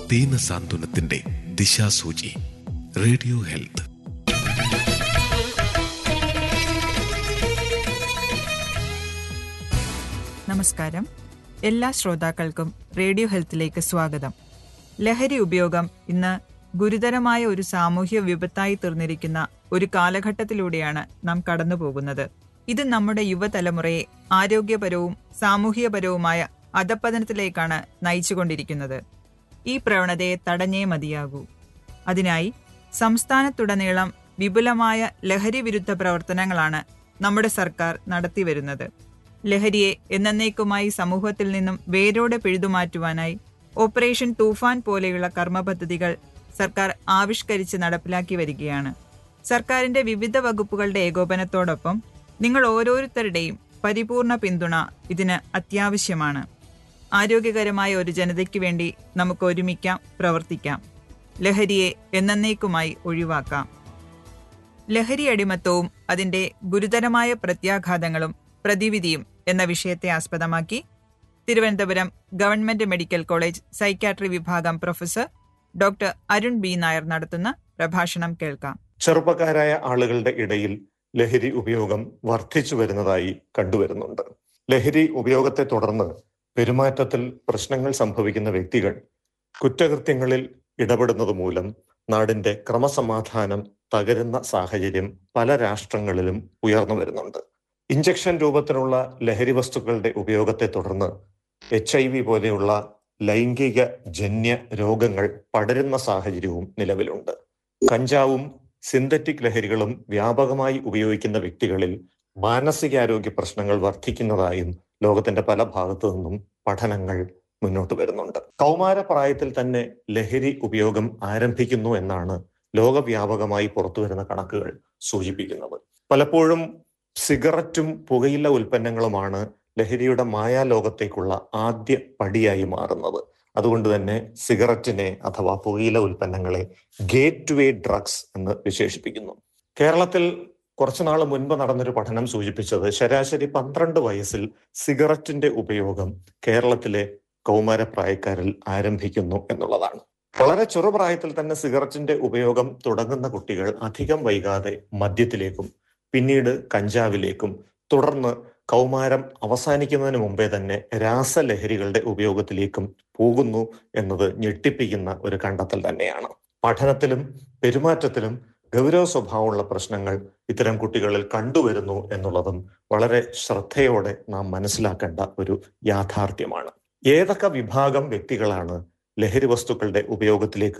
ദീന സാന്ത്വനത്തിന്റെ ദിശാസൂചി radio health നമസ്കാരം എല്ലാ ശ്രോതാക്കൾക്കും റേഡിയോ ഹെൽത്തിലേക്ക് സ്വാഗതം ലഹരി ഉപയോഗം ഇന്ന് ഗുരുതരമായ ഒരു സാമൂഹ്യ വിപത്തായി തീർന്നിരിക്കുന്ന ഒരു കാലഘട്ടത്തിലൂടെയാണ് നാം കടന്നുപോകുന്നത് ഇത് നമ്മുടെ യുവതലമുറയെ ആരോഗ്യപരവും സാമൂഹികപരവുമായ അധപ്പതനത്തിലേക്കാണ് നയിച്ചുകൊണ്ടിരിക്കുന്നത് ഈ പ്രവണതയെ തടഞ്ഞേ മതിയാകൂ അതിനായി സംസ്ഥാനത്തുടനീളം വിപുലമായ ലഹരി വിരുദ്ധ പ്രവർത്തനങ്ങളാണ് നമ്മുടെ സർക്കാർ നടത്തിവരുന്നത് ലഹരിയെ എന്നേക്കുമായി സമൂഹത്തിൽ നിന്നും വേരോടെ പിഴുതുമാറ്റുവാനായി ഓപ്പറേഷൻ തൂഫാൻ പോലെയുള്ള കർമ്മ പദ്ധതികൾ സർക്കാർ ആവിഷ്കരിച്ച് നടപ്പിലാക്കി വരികയാണ് സർക്കാരിന്റെ വിവിധ വകുപ്പുകളുടെ ഏകോപനത്തോടൊപ്പം നിങ്ങൾ ഓരോരുത്തരുടെയും പരിപൂർണ പിന്തുണ ഇതിന് അത്യാവശ്യമാണ് ആരോഗ്യകരമായ ഒരു ജനതയ്ക്ക് വേണ്ടി നമുക്ക് ഒരുമിക്കാം പ്രവർത്തിക്കാം ലഹരിയെ എന്നേക്കുമായി ഒഴിവാക്കാം ലഹരി അടിമത്തവും അതിന്റെ ഗുരുതരമായ പ്രത്യാഘാതങ്ങളും പ്രതിവിധിയും എന്ന വിഷയത്തെ ആസ്പദമാക്കി Thiruvananthapuram government medical college psychiatry വിഭാഗം professor doctor Arun B Nair നടത്തുന്ന പ്രഭാഷണം കേൾക്കാം ചെറുപ്പക്കാരായ ആളുകളുടെ ഇടയിൽ ലഹരി ഉപയോഗം വർദ്ധിച്ചു വരുന്നതായി കണ്ടുവരുന്നുണ്ട് ലഹരി ഉപയോഗത്തെ തുടർന്ന് പെരുമാറ്റത്തിൽ പ്രശ്നങ്ങൾ സംഭവിക്കുന്ന വ്യക്തികൾ കുറ്റകൃത്യങ്ങളിൽ ഇടപെടുന്നത് മൂലം നാടിന്റെ ക്രമസമാധാനം തകരുന്ന സാഹചര്യം പല രാഷ്ട്രങ്ങളിലും ഉയർന്നു വരുന്നുണ്ട് ഇഞ്ചക്ഷൻ രൂപത്തിലുള്ള ലഹരി വസ്തുക്കളുടെ ഉപയോഗത്തെ തുടർന്ന് എച്ച് ഐ വി പോലെയുള്ള ലൈംഗിക ജന്യ രോഗങ്ങൾ പടരുന്ന സാഹചര്യവും നിലവിലുണ്ട് കഞ്ചാവും സിന്തറ്റിക് ലഹരികളും വ്യാപകമായി ഉപയോഗിക്കുന്ന വ്യക്തികളിൽ മാനസികാരോഗ്യ പ്രശ്നങ്ങൾ വർദ്ധിക്കുന്നതായും ലോകത്തിന്റെ പല ഭാഗത്തു നിന്നും പഠനങ്ങൾ മുന്നോട്ട് വരുന്നുണ്ട് കൗമാരപ്രായത്തിൽ തന്നെ ലഹരി ഉപയോഗം ആരംഭിക്കുന്നു എന്നാണ് ലോകവ്യാപകമായി പുറത്തുവരുന്ന കണക്കുകൾ സൂചിപ്പിക്കുന്നത് പലപ്പോഴും സിഗരറ്റും പുകയില ഉൽപ്പന്നങ്ങളുമാണ് ലഹരിയുടെ മായാലോകത്തേക്കുള്ള ആദ്യ പടിയായി മാറുന്നത് അതുകൊണ്ട് തന്നെ സിഗരറ്റിനെ അഥവാ പുകയില ഉൽപ്പന്നങ്ങളെ ഗേറ്റ് വേ ഡ്രഗ്സ് എന്ന് വിശേഷിപ്പിക്കുന്നു കേരളത്തിൽ കുറച്ചുനാൾ മുൻപ് നടന്നൊരു പഠനം സൂചിപ്പിച്ചത് ശരാശരി പന്ത്രണ്ട് വയസ്സിൽ സിഗരറ്റിന്റെ ഉപയോഗം കേരളത്തിലെ കൗമാരപ്രായക്കാരിൽ ആരംഭിക്കുന്നു എന്നുള്ളതാണ് വളരെ ചെറുപ്രായത്തിൽ തന്നെ സിഗരറ്റിന്റെ ഉപയോഗം തുടങ്ങുന്ന കുട്ടികൾ അധികം വൈകാതെ മദ്യത്തിലേക്കും പിന്നീട് കഞ്ചാവിലേക്കും തുടർന്ന് കൗമാരം അവസാനിക്കുന്നതിന് മുമ്പേ തന്നെ രാസലഹരികളുടെ ഉപയോഗത്തിലേക്കും പോകുന്നു എന്നത് ഞെട്ടിപ്പിക്കുന്ന ഒരു കണ്ടെത്തൽ തന്നെയാണ് പഠനത്തിലും പെരുമാറ്റത്തിലും ഗൗരവ സ്വഭാവമുള്ള പ്രശ്നങ്ങൾ ഇത്തരം കുട്ടികളിൽ കണ്ടുവരുന്നു എന്നുള്ളതും വളരെ ശ്രദ്ധയോടെ നാം മനസ്സിലാക്കേണ്ട ഒരു യാഥാർത്ഥ്യമാണ് ഏതൊക്കെ വിഭാഗം വ്യക്തികളാണ് ലഹരി വസ്തുക്കളുടെ ഉപയോഗത്തിലേക്ക്